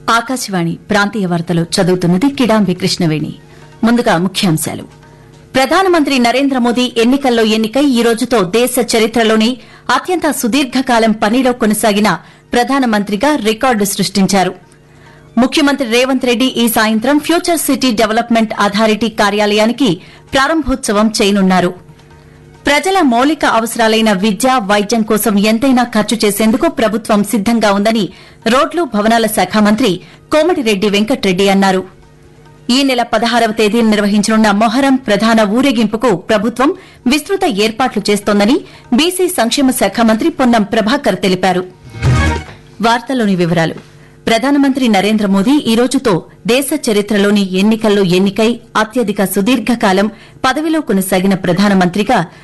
ఆకాశవాణి ప్రాంతీయ వార్తలు చదువుతున్నది కిడాంబి కృష్ణవేణి ముందుగా ముఖ్యాంశాలు ప్రధానమంత్రి నరేంద్ర మోదీ ఎన్నికల్లో ఎన్నికై ఈ రోజుతో దేశ చరిత్రలోని అత్యంత సుదీర్ఘకాలం పనిలో కొనసాగిన ప్రధానమంత్రిగా రికార్డు సృష్టించారు ముఖ్యమంత్రి రేవంత్ రెడ్డి ఈ సాయంత్రం ఫ్యూచర్ సిటీ డెవలప్మెంట్ అథారిటీ కార్యాలయానికి ప్రారంభోత్సవం చేయనున్నారు ప్రజల మౌలిక అవసరాలైన విద్య వైద్యం కోసం ఎంతైనా ఖర్చు చేసేందుకు ప్రభుత్వం సిద్దంగా ఉందని రోడ్లు భవనాల శాఖ మంత్రి కోమటిరెడ్డి వెంకట్రెడ్డి అన్నారు ఈ నెల పదహారవ తేదీన నిర్వహించనున్న మొహరం ప్రధాన ఊరేగింపుకు ప్రభుత్వం విస్తృత ఏర్పాట్లు చేస్తోందని బీసీ సంక్షేమ శాఖ మంత్రి పొన్నం ప్రభాకర్ తెలిపారు వార్తలోని వివరాలు ప్రధానమంత్రి నరేంద్ర మోదీ ఈ రోజుతో దేశ చరిత్రలోని ఎన్నికల్లో ఎన్నికై అత్యధిక సుదీర్ఘకాలం పదవిలో కొనసాగిన ప్రధానమంత్రిగా